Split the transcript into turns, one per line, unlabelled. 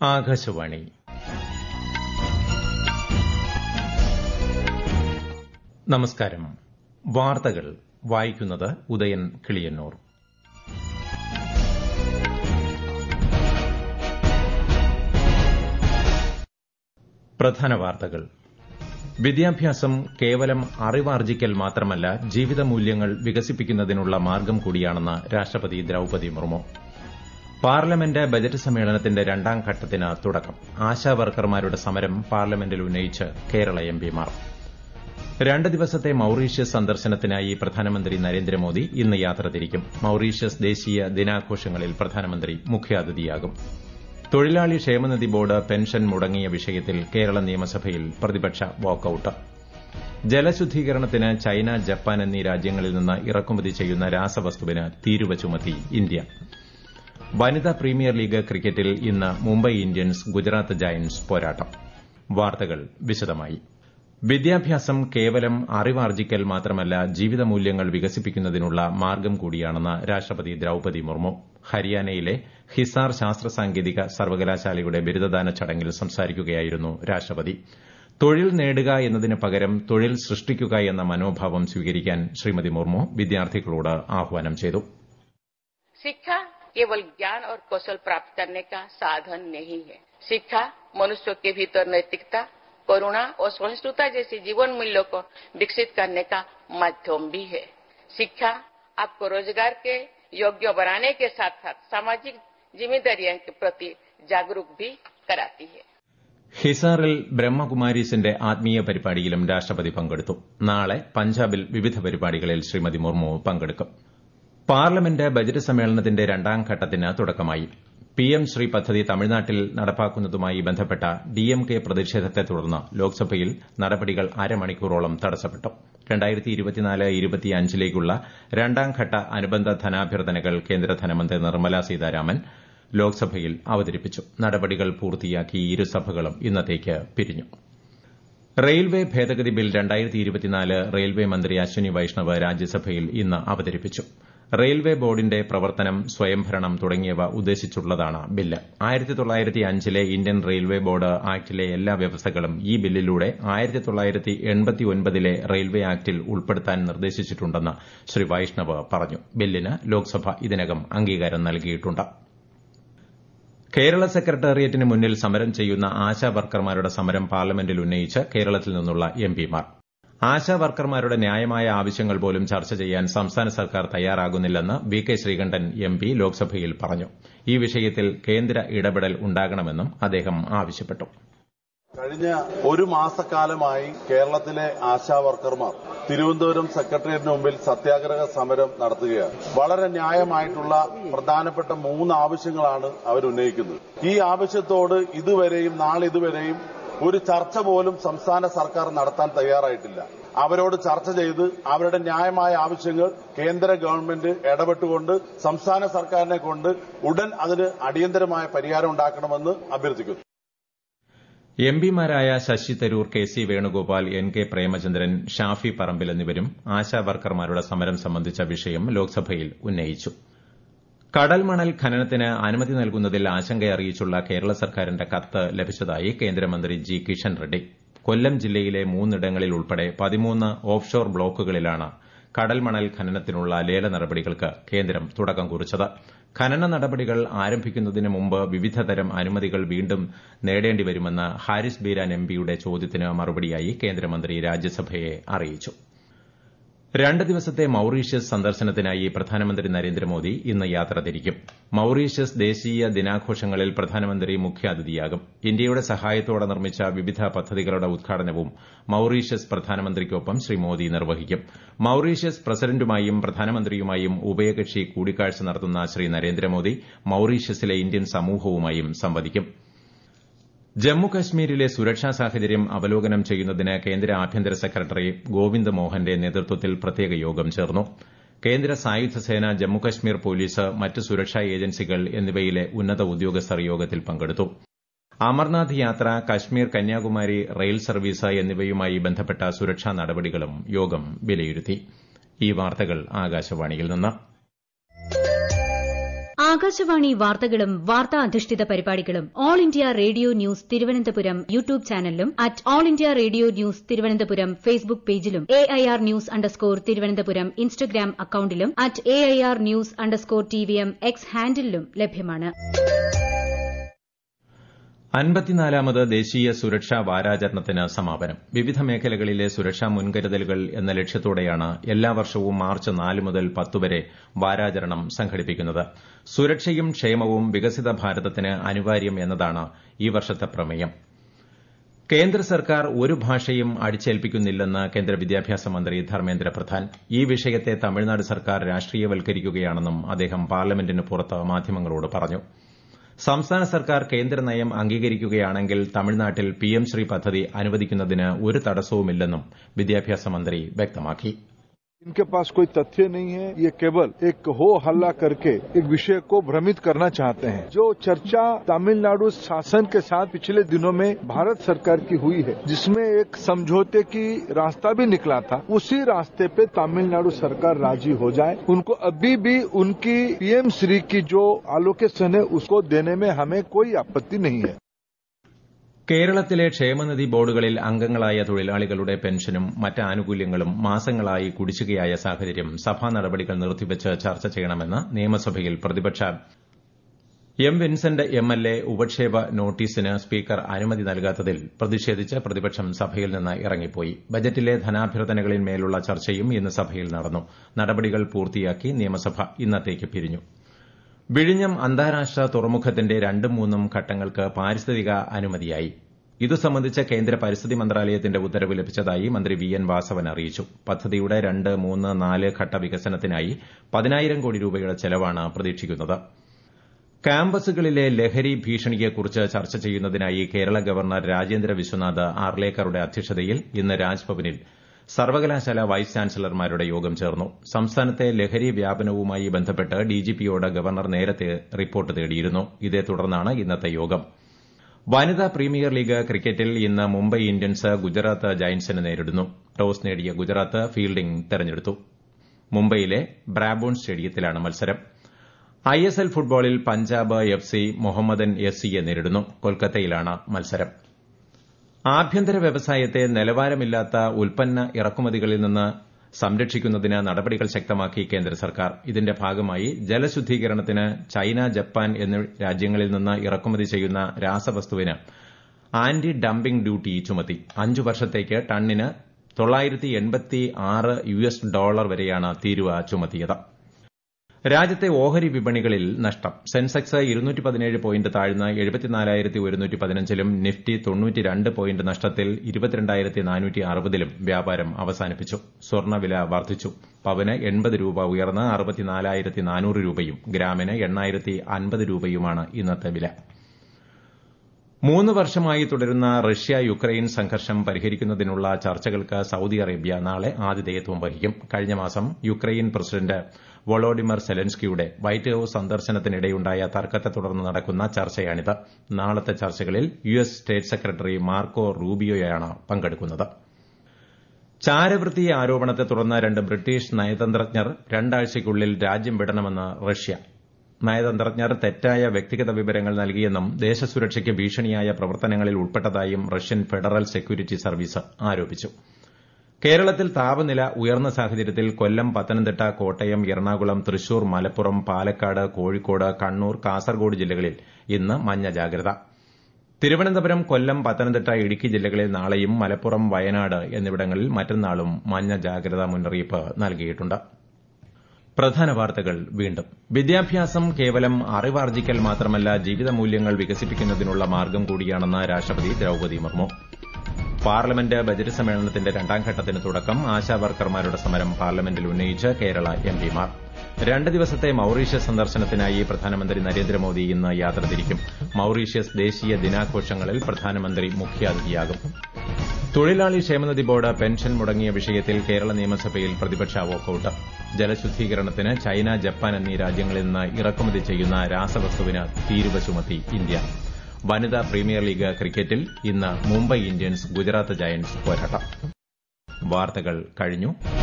ആകാശവാണി നമസ്കാരം വാർത്തകൾ വായിക്കുന്നത് ഉദയൻ കിളിയന്നൂർ പ്രധാന വാർത്തകൾ വിദ്യാഭ്യാസം കേവലം അറിവാർജിക്കൽ മാത്രമല്ല ജീവിത മൂല്യങ്ങൾ വികസിപ്പിക്കുന്നതിനുള്ള മാർഗ്ഗം കൂടിയാണെന്ന് രാഷ്ട്രപതി ദ്രൌപതി മുർമു പാർലമെന്റ് ബജറ്റ് സമ്മേളനത്തിന്റെ രണ്ടാം ഘട്ടത്തിന് തുടക്കം ആശാവർക്കർമാരുടെ സമരം പാർലമെന്റിൽ ഉന്നയിച്ച് കേരള എംപിമാർ രണ്ട് ദിവസത്തെ മൌറീഷ്യസ് സന്ദർശനത്തിനായി പ്രധാനമന്ത്രി നരേന്ദ്രമോദി ഇന്ന് യാത്ര തിരിക്കും മൌറീഷ്യസ് ദേശീയ ദിനാഘോഷങ്ങളിൽ പ്രധാനമന്ത്രി മുഖ്യാതിഥിയാകും തൊഴിലാളി ക്ഷേമനിധി ബോർഡ് പെൻഷൻ മുടങ്ങിയ വിഷയത്തിൽ കേരള നിയമസഭയിൽ പ്രതിപക്ഷ വാക്കൌട്ട് ജലശുദ്ധീകരണത്തിന് ചൈന ജപ്പാൻ എന്നീ രാജ്യങ്ങളിൽ നിന്ന് ഇറക്കുമതി ചെയ്യുന്ന രാസവസ്തുവിന് തീരുവ ചുമത്തി ഇന്ത്യ വനിതാ പ്രീമിയർ ലീഗ് ക്രിക്കറ്റിൽ ഇന്ന് മുംബൈ ഇന്ത്യൻസ് ഗുജറാത്ത് ജയന്റ്സ് പോരാട്ടം വാർത്തകൾ വിശദമായി വിദ്യാഭ്യാസം കേവലം അറിവാർജിക്കൽ മാത്രമല്ല ജീവിത മൂല്യങ്ങൾ വികസിപ്പിക്കുന്നതിനുള്ള മാർഗ്ഗം കൂടിയാണെന്ന് രാഷ്ട്രപതി ദ്രൌപതി മുർമു ഹരിയാനയിലെ ഹിസാർ ശാസ്ത്ര സാങ്കേതിക സർവകലാശാലയുടെ ബിരുദദാന ചടങ്ങിൽ സംസാരിക്കുകയായിരുന്നു രാഷ്ട്രപതി തൊഴിൽ നേടുക എന്നതിന് പകരം തൊഴിൽ സൃഷ്ടിക്കുക എന്ന മനോഭാവം സ്വീകരിക്കാൻ ശ്രീമതി മുർമു വിദ്യാർത്ഥികളോട് ആഹ്വാനം ചെയ്തു
शिक्षा केवल ज्ञान और कौशल प्राप्त करने का साधन नहीं है शिक्षा मनुष्य के भीतर नैतिकता करुणा और सहिष्णुता जैसी जीवन मूल्यों को विकसित करने का माध्यम भी है शिक्षा आपको रोजगार के योग्य बनाने के साथ साथ सामाजिक जिम्मेदारियों के प्रति जागरूक भी कराती है
ഹിസാറിൽ ബ്രഹ്മകുമാരീസിന്റെ ആത്മീയ പരിപാടിയിലും രാഷ്ട്രപതി പങ്കെടുത്തു നാളെ പഞ്ചാബിൽ വിവിധ പരിപാടികളിൽ ശ്രീമതി മുർമു പങ്കെടുക്കും പാർലമെന്റ് ബജറ്റ് സമ്മേളനത്തിന്റെ രണ്ടാം ഘട്ടത്തിന് തുടക്കമായി പിഎം ശ്രീ പദ്ധതി തമിഴ്നാട്ടിൽ നടപ്പാക്കുന്നതുമായി ബന്ധപ്പെട്ട ഡിഎംകെ പ്രതിഷേധത്തെ തുടർന്ന് ലോക്സഭയിൽ നടപടികൾ അരമണിക്കൂറോളം തടസ്സപ്പെട്ടു ലേക്കുള്ള രണ്ടാം ഘട്ട അനുബന്ധ ധനാഭ്യർത്ഥനകൾ കേന്ദ്ര ധനമന്ത്രി നിർമ്മല സീതാരാമൻ ലോക്സഭയിൽ അവതരിപ്പിച്ചു നടപടികൾ പൂർത്തിയാക്കി ഇരുസഭകളും ഇന്നത്തേക്ക് പിരിഞ്ഞു റെയിൽവേ ഭേദഗതി ബിൽ റെയിൽവേ മന്ത്രി അശ്വിനി വൈഷ്ണവ് രാജ്യസഭയിൽ ഇന്ന് അവതരിപ്പിച്ചു റെയിൽവേ ബോർഡിന്റെ പ്രവർത്തനം സ്വയംഭരണം തുടങ്ങിയവ ഉദ്ദേശിച്ചുള്ളതാണ് ബില്ല് ആയിരത്തി തൊള്ളായിരത്തി അഞ്ചിലെ ഇന്ത്യൻ റെയിൽവേ ബോർഡ് ആക്ടിലെ എല്ലാ വ്യവസ്ഥകളും ഈ ബില്ലിലൂടെ ആയിരത്തി തൊള്ളായിരത്തി എൺപത്തി ഒൻപതിലെ റെയിൽവേ ആക്ടിൽ ഉൾപ്പെടുത്താൻ നിർദ്ദേശിച്ചിട്ടുണ്ടെന്ന് ശ്രീ വൈഷ്ണവ് പറഞ്ഞു ബില്ലിന് ലോക്സഭ ഇതിനകം അംഗീകാരം നൽകിയിട്ടുണ്ട് കേരള സെക്രട്ടേറിയറ്റിന് മുന്നിൽ സമരം ചെയ്യുന്ന ആശാ വർക്കർമാരുടെ സമരം പാർലമെന്റിൽ ഉന്നയിച്ച് കേരളത്തിൽ നിന്നുള്ള എംപിമാർ ആശാ വർക്കർമാരുടെ ന്യായമായ ആവശ്യങ്ങൾ പോലും ചർച്ച ചെയ്യാൻ സംസ്ഥാന സർക്കാർ തയ്യാറാകുന്നില്ലെന്ന് വി കെ ശ്രീകണ്ഠൻ എംപി ലോക്സഭയിൽ പറഞ്ഞു ഈ വിഷയത്തിൽ കേന്ദ്ര ഇടപെടൽ ഉണ്ടാകണമെന്നും അദ്ദേഹം ആവശ്യപ്പെട്ടു
കഴിഞ്ഞ ഒരു മാസക്കാലമായി കേരളത്തിലെ ആശാ വർക്കർമാർ തിരുവനന്തപുരം സെക്രട്ടേറിയറ്റിന് മുമ്പിൽ സത്യാഗ്രഹ സമരം നടത്തുകയാണ് വളരെ ന്യായമായിട്ടുള്ള പ്രധാനപ്പെട്ട മൂന്ന് ആവശ്യങ്ങളാണ് അവർ ഉന്നയിക്കുന്നത് ഈ ആവശ്യത്തോട് ഇതുവരെയും നാളിതുവരെയും ഒരു ചർച്ച പോലും സംസ്ഥാന സർക്കാർ നടത്താൻ തയ്യാറായിട്ടില്ല അവരോട് ചർച്ച ചെയ്ത് അവരുടെ ന്യായമായ ആവശ്യങ്ങൾ കേന്ദ്ര ഗവൺമെന്റ് ഇടപെട്ടുകൊണ്ട് സംസ്ഥാന സർക്കാരിനെ കൊണ്ട് ഉടൻ അതിന് അടിയന്തരമായ പരിഹാരം ഉണ്ടാക്കണമെന്ന് അഭ്യർത്ഥിക്കുന്നു
എംപിമാരായ Shashi Tharoor K C Venugopal N K Premachandran Shafi Parambil എന്നിവരും ആശാ വർക്കർമാരുടെ സമരം സംബന്ധിച്ച വിഷയം ലോക്സഭയിൽ ഉന്നയിച്ചു കടൽമണൽ ഖനനത്തിന് അനുമതി നൽകുന്നതിൽ ആശങ്കയറിയിച്ചുള്ള കേരള സർക്കാരിന്റെ കത്ത് ലഭിച്ചതായി കേന്ദ്രമന്ത്രി ജി കിഷൻ റെഡ്ഡി കൊല്ലം ജില്ലയിലെ മൂന്നിടങ്ങളിൽ ഉൾപ്പെടെ പതിമൂന്ന് ഓഫ്ഷോർ ബ്ലോക്കുകളിലാണ് കടൽമണൽ ഖനനത്തിനുള്ള ലേല നടപടികൾക്ക് കേന്ദ്രം തുടക്കം കുറിച്ചത് ഖനന നടപടികൾ ആരംഭിക്കുന്നതിന് മുമ്പ് വിവിധതരം അനുമതികൾ വീണ്ടും നേടേണ്ടിവരുമെന്ന് ഹാരിസ് ബീരാൻ എംപിയുടെ ചോദ്യത്തിന് മറുപടിയായി കേന്ദ്രമന്ത്രി രാജ്യസഭയെ അറിയിച്ചു രണ്ട് ദിവസത്തെ മൌറീഷ്യസ് സന്ദർശനത്തിനായി പ്രധാനമന്ത്രി നരേന്ദ്രമോദി ഇന്ന് യാത്ര തിരിക്കും മൌറീഷ്യസ് ദേശീയ ദിനാഘോഷങ്ങളിൽ പ്രധാനമന്ത്രി മുഖ്യാതിഥിയാകും ഇന്ത്യയുടെ സഹായത്തോടെ നിർമ്മിച്ച വിവിധ പദ്ധതികളുടെ ഉദ്ഘാടനവും മൌറീഷ്യസ് പ്രധാനമന്ത്രിക്കൊപ്പം ശ്രീ മോദി നിർവഹിക്കും മൌറീഷ്യസ് പ്രസിഡന്റുമായും പ്രധാനമന്ത്രിയുമായും ഉഭയകക്ഷി കൂടിക്കാഴ്ച നടത്തുന്ന ശ്രീ നരേന്ദ്രമോദി മൌറീഷ്യസിലെ ഇന്ത്യൻ സമൂഹവുമായും സംവദിക്കും ജമ്മുകശ്മീരിലെ സുരക്ഷാ സാഹചര്യം അവലോകനം ചെയ്യുന്നതിന് കേന്ദ്ര ആഭ്യന്തര സെക്രട്ടറി ഗോവിന്ദ് മോഹന്റെ നേതൃത്വത്തിൽ പ്രത്യേക യോഗം ചേർന്നു കേന്ദ്ര സായുധ സേന ജമ്മുകശ്മീർ പോലീസ് മറ്റ് സുരക്ഷാ ഏജൻസികൾ എന്നിവയിലെ ഉന്നത ഉദ്യോഗസ്ഥർ യോഗത്തിൽ പങ്കെടുത്തു അമർനാഥ് യാത്ര കശ്മീർ കന്യാകുമാരി റെയിൽ സർവീസ് എന്നിവയുമായി ബന്ധപ്പെട്ട സുരക്ഷാ നടപടികളും യോഗം വിലയിരുത്തി ഈ വാർത്തകൾ ആകാശവാണിയിൽ നിന്ന്
ആകാശവാണി വാർത്തകളും വാർത്താ അധിഷ്ഠിത പരിപാടികളും All India Radio News Thiruvananthapuram YouTube ചാനലിലും at All India Radio News Thiruvananthapuram Facebook പേജിലും A I R news underscore Thiruvananthapuram Instagram അക്കൌണ്ടിലും at A I R news underscore T V M X ഹാൻഡിലും ലഭ്യമാണ്
അൻപത്തിനാലാമത് ദേശീയ സുരക്ഷാ വാരാചരണത്തിന് സമാപനം വിവിധ മേഖലകളിലെ സുരക്ഷാ മുൻകരുതലുകൾ എന്ന ലക്ഷ്യത്തോടെയാണ് എല്ലാ വർഷവും മാർച്ച് നാല് മുതൽ പത്ത് വരെ വാരാചരണം സംഘടിപ്പിക്കുന്നത് സുരക്ഷയും ക്ഷേമവും വികസിത ഭാരതത്തിന് അനിവാര്യം എന്നതാണ് ഈ വർഷത്തെ പ്രമേയം കേന്ദ്ര സർക്കാർ ഒരു ഭാഷയും അടിച്ചേൽപ്പിക്കുന്നില്ലെന്ന് കേന്ദ്ര വിദ്യാഭ്യാസ മന്ത്രി ധർമ്മേന്ദ്ര പ്രധാൻ ഈ വിഷയത്തെ തമിഴ്നാട് സർക്കാർ രാഷ്ട്രീയവൽക്കരിക്കുകയാണെന്നും അദ്ദേഹം പാർലമെന്റിന് പുറത്ത് മാധ്യമങ്ങളോട് പറഞ്ഞു സംസ്ഥാന സർക്കാർ കേന്ദ്ര നയം അംഗീകരിക്കുകയാണെങ്കിൽ തമിഴ്നാട്ടിൽ പിഎം ശ്രീ പദ്ധതി അനുവദിക്കുന്നതിന് ഒരു തടസ്സവുമില്ലെന്നും വിദ്യാഭ്യാസ മന്ത്രി വ്യക്തമാക്കി
इनके पास कोई तथ्य नहीं है ये केवल एक हो हल्ला करके एक विषय को भ्रमित करना चाहते हैं जो चर्चा तमिलनाडु शासन के साथ पिछले दिनों में भारत सरकार की हुई है जिसमें एक समझौते की रास्ता भी निकला था उसी रास्ते पे तमिलनाडु सरकार राजी हो जाए उनको अभी भी उनकी पीएम श्री की जो आलोकेशन है उसको देने में हमें कोई आपत्ति नहीं है
കേരളത്തിലെ ക്ഷേമനിധി ബോർഡുകളിൽ അംഗങ്ങളായ തൊഴിലാളികളുടെ പെൻഷനും മറ്റ് ആനുകൂല്യങ്ങളും മാസങ്ങളായി കുടിശ്ശികയായ സാഹചര്യം സഭാ നടപടികൾ നിർത്തിവച്ച് ചർച്ച ചെയ്യണമെന്ന് നിയമസഭയിൽ പ്രതിപക്ഷ M Vincent M L A ഉപക്ഷേപ നോട്ടീസിന് സ്പീക്കർ അനുമതി നൽകാത്തതിൽ പ്രതിഷേധിച്ച് പ്രതിപക്ഷം സഭയിൽ നിന്ന് ഇറങ്ങിപ്പോയി ബജറ്റിലെ ധനാഭ്യർത്ഥനകളിന്മേലുള്ള ചർച്ചയും ഇന്ന് സഭയിൽ നടന്നു നടപടികൾ പൂർത്തിയാക്കി നിയമസഭ ഇന്നത്തേക്ക് പിരിഞ്ഞു വിഴിഞ്ഞം അന്താരാഷ്ട്ര തുറമുഖത്തിന്റെ രണ്ടും മൂന്നും ഘട്ടങ്ങൾക്ക് പാരിസ്ഥിതിക അനുമതിയായി ഇതു സംബന്ധിച്ച കേന്ദ്ര പരിസ്ഥിതി മന്ത്രാലയത്തിന്റെ ഉത്തരവ് ലഭിച്ചതായി മന്ത്രി വി എൻ വാസവൻ അറിയിച്ചു പദ്ധതിയുടെ രണ്ട് മൂന്ന് നാല് ഘട്ട വികസനത്തിനായി പതിനായിരം കോടി രൂപയുടെ ചെലവാണ് പ്രതീക്ഷിക്കുന്നത് ക്യാമ്പസുകളിലെ ലഹരി ഭീഷണിയെക്കുറിച്ച് ചർച്ച ചെയ്യുന്നതിനായി കേരള ഗവർണർ രാജേന്ദ്ര വിശ്വനാഥ് ആർലേക്കറുടെ അധ്യക്ഷതയിൽ ഇന്ന് രാജ്ഭവനിൽ സർവകലാശാല വൈസ് ചാൻസലർമാരുടെ യോഗം ചേർന്നു സംസ്ഥാനത്തെ ലഹരി വ്യാപനവുമായി ബന്ധപ്പെട്ട് ഡിജിപിയോട് ഗവർണർ നേരത്തെ റിപ്പോർട്ട് തേടിയിരുന്നു ഇതേ തുടർന്നാണ് ഇന്നത്തെ യോഗം വനിതാ പ്രീമിയർ ലീഗ് ക്രിക്കറ്റിൽ ഇന്ന് മുംബൈ ഇന്ത്യൻസ് ഗുജറാത്ത് ജയന്റ്സിനെ നേരിടുന്നു ടോസ് നേടിയ ഗുജറാത്ത് ഫീൽഡിംഗ് തെരഞ്ഞെടുത്തു മുംബൈയിലെ ബ്രാബോൺ സ്റ്റേഡിയത്തിലാണ് മത്സരം ഐഎസ്എൽ ഫുട്ബോളിൽ Punjab F C Mohammedan F സിയെ നേരിടുന്നു കൊൽക്കത്തയിലാണ് മത്സരം ആഭ്യന്തര വ്യവസായത്തെ നിലവാരമില്ലാത്ത ഉൽപ്പന്ന ഇറക്കുമതികളിൽ നിന്ന് സംരക്ഷിക്കുന്നതിന് നടപടികൾ ശക്തമാക്കി കേന്ദ്ര സർക്കാർ ഇതിന്റെ ഭാഗമായി ജലശുദ്ധീകരണത്തിന് ചൈന ജപ്പാൻ എന്നീ രാജ്യങ്ങളിൽ നിന്ന് ഇറക്കുമതി ചെയ്യുന്ന രാസവസ്തുവിന് ആന്റി ഡംപിംഗ് ഡ്യൂട്ടി ചുമത്തി അഞ്ചു വർഷത്തേക്ക് ടണ്ണിന് തൊള്ളായിരത്തി എൺപത്തി ആറ് യു എസ് ഡോളർ വരെയാണ് തീരുവ ചുമത്തിയത് രാജ്യത്തെ ഓഹരി വിപണികളിൽ നഷ്ടം സെൻസെക്സ് ഇരുന്നൂറ്റി പതിനേഴ് പോയിന്റ് താഴ്ന്ന് എഴുപത്തിനാലായിരത്തി ഒരുന്നൂറ്റി പതിനഞ്ചിലും നിഫ്റ്റി തൊണ്ണൂറ്റിരണ്ട് പോയിന്റ് നഷ്ടത്തിൽ ഇരുപത്തിരണ്ടായിരത്തി നാനൂറ്റി അറുപതിലും വ്യാപാരം അവസാനിപ്പിച്ചു സ്വർണ്ണവില വർദ്ധിച്ചു പവന് എൺപത് രൂപ ഉയർന്ന് അറുപത്തിനാലായിരത്തി നാനൂറ് രൂപയും ഗ്രാമിന് എണ്ണായിരത്തി അൻപത് രൂപയുമാണ് ഇന്നത്തെ വില മൂന്ന് വർഷമായി തുടരുന്ന റഷ്യ യുക്രൈൻ സംഘർഷം പരിഹരിക്കുന്നതിനുള്ള ചർച്ചകൾക്ക് സൌദി അറേബ്യ നാളെ ആതിഥേയത്വം വഹിക്കും കഴിഞ്ഞ മാസം യുക്രൈൻ പ്രസിഡന്റ് വൊളോഡിമർ സെലൻസ്കിയുടെ വൈറ്റ് ഹൌസ് സന്ദർശനത്തിനിടെയുണ്ടായ തർക്കത്തെ തുടർന്ന് നടക്കുന്ന ചർച്ചയാണിത് നാളത്തെ ചർച്ചകളിൽ U S state secretary Marco റൂബിയോയാണ് പങ്കെടുക്കുന്നത് ചാരവൃത്തി ആരോപണത്തെ തുടർന്ന് രണ്ട് ബ്രിട്ടീഷ് നയതന്ത്രജ്ഞർ രണ്ടാഴ്ചയ്ക്കുള്ളിൽ രാജ്യം വിടണമെന്ന് റഷ്യ നയതന്ത്രജ്ഞർ തെറ്റായ വ്യക്തിഗത വിവരങ്ങൾ നൽകിയെന്നും ദേശസുരക്ഷയ്ക്ക് ഭീഷണിയായ പ്രവർത്തനങ്ങളിൽ ഉൾപ്പെട്ടതായും റഷ്യൻ ഫെഡറൽ സെക്യൂരിറ്റി സർവീസ് ആരോപിച്ചു കേരളത്തിൽ താപനില ഉയർന്ന സാഹചര്യത്തിൽ കൊല്ലം പത്തനംതിട്ട കോട്ടയം എറണാകുളം തൃശൂർ മലപ്പുറം പാലക്കാട് കോഴിക്കോട് കണ്ണൂർ കാസർഗോഡ് ജില്ലകളിൽ ഇന്ന് മഞ്ഞ ജാഗ്രത തിരുവനന്തപുരം കൊല്ലം പത്തനംതിട്ട ഇടുക്കി ജില്ലകളിൽ നാളെയും മലപ്പുറം വയനാട് എന്നിവിടങ്ങളിൽ മറ്റന്നാളും മഞ്ഞ ജാഗ്രതാ മുന്നറിയിപ്പ് നൽകിയിട്ടുണ്ട് പ്രധാന വാർത്തകൾ വീണ്ടും വിദ്യാഭ്യാസം കേവലം അറിവാർജിക്കൽ മാത്രമല്ല ജീവിത മൂല്യങ്ങൾ വികസിപ്പിക്കുന്നതിനുള്ള മാർഗം കൂടിയാണെന്ന് രാഷ്ട്രപതി ദ്രൌപതി മുർമു പാർലമെന്റ് ബജറ്റ് സമ്മേളനത്തിന്റെ രണ്ടാം ഘട്ടത്തിന് തുടക്കം ആശാവർക്കർമാരുടെ സമരം പാർലമെന്റിൽ ഉന്നയിച്ച് കേരള എംപിമാർ രണ്ട് ദിവസത്തെ മൌറീഷ്യസ് സന്ദർശനത്തിനായി പ്രധാനമന്ത്രി നരേന്ദ്രമോദി ഇന്ന് യാത്ര തിരിക്കും മൌറീഷ്യസ് ദേശീയ ദിനാഘോഷങ്ങളിൽ പ്രധാനമന്ത്രി മുഖ്യാതിഥിയാകും തൊഴിലാളി ക്ഷേമനിധി ബോർഡ് പെൻഷൻ മുടങ്ങിയ വിഷയത്തിൽ കേരള നിയമസഭയിൽ പ്രതിപക്ഷ വോക്കൌട്ട് ജലശുദ്ധീകരണത്തിന് ചൈന ജപ്പാൻ എന്നീ രാജ്യങ്ങളിൽ നിന്ന് ഇറക്കുമതി ചെയ്യുന്ന രാസവസ്തുവിന് തീരുവ ചുമത്തി ഇന്ത്യ വനിതാ പ്രീമിയർ ലീഗ് ക്രിക്കറ്റിൽ ഇന്ന് മുംബൈ ഇന്ത്യൻസ് ഗുജറാത്ത് ജയന്റ്സ് പോരാട്ടം വാർത്തകൾ കഴിഞ്ഞു